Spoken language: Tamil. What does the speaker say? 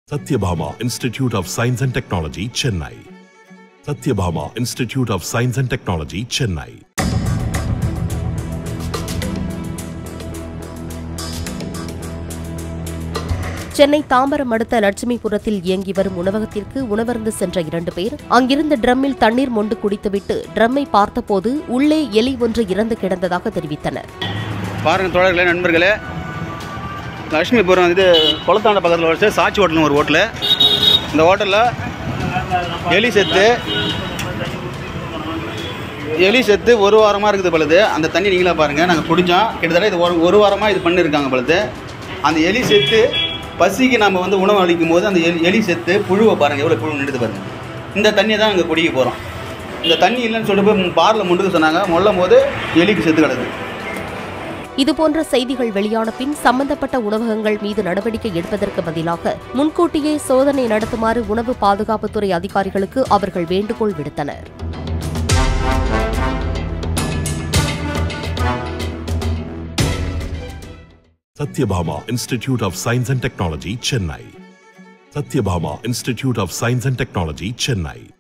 Satyabhama Institute of Science and Technology, Chennai. Satyabhama Institute of Science and Technology, Chennai. Chennai Tambaram அடுத்த லட்சுமிபுரத்தில் இயங்கி வரும் உணவகத்திற்கு உணவருந்து சென்ற இரண்டு பேர் அங்கிருந்த ட்ரம்மில் தண்ணீர் மொண்டு குடித்துவிட்டு ட்ரம்மை பார்த்தபோது உள்ளே எலி ஒன்று இறந்து கிடந்ததாக தெரிவித்தனர் பாருங்க தோழர்களே நண்பர்களே லட்சுமிபுரம் இது குளத்தாண்ட பக்கத்தில் வச்சு சாட்சி ஹோட்டல்னு ஒரு ஹோட்டலு இந்த ஹோட்டலில் எலி செத்து எலி செத்து ஒரு வாரமாக இருக்குது பொழுது அந்த தண்ணி நீங்களே பாருங்கள் நாங்கள் குடித்தோம் கிட்டத்தட்ட இது ஒரு ஒரு வாரமாக இது பண்ணியிருக்காங்க பொழுது அந்த எலி செத்து பசிக்கு நம்ம வந்து உணவு அளிக்கும் போது அந்த எலி எலி செத்து புழுவை பாருங்கள் எவ்வளோ புழு நின்றுது பாருங்கள் இந்த தண்ணியை தான் நாங்கள் குடிக்க போகிறோம் இந்த தண்ணி இல்லைன்னு சொல்லிட்டு போய் பாரில் முண்டுக்க சொன்னாங்க மொல்லும் போது எலிக்கு செத்து கிடக்குது இதுபோன்ற செய்திகள் வெளியான பின் சம்பந்தப்பட்ட உணவகங்கள் மீது நடவடிக்கை எடுப்பதற்கு பதிலாக முன்கூட்டியே சோதனை நடத்துமாறு உணவு பாதுகாப்புத்துறை அதிகாரிகளுக்கு அவர்கள் வேண்டுகோள் விடுத்தனர் Satyabhama Institute of Science and Technology, Chennai. Satyabhama Institute of Science and Technology, Chennai.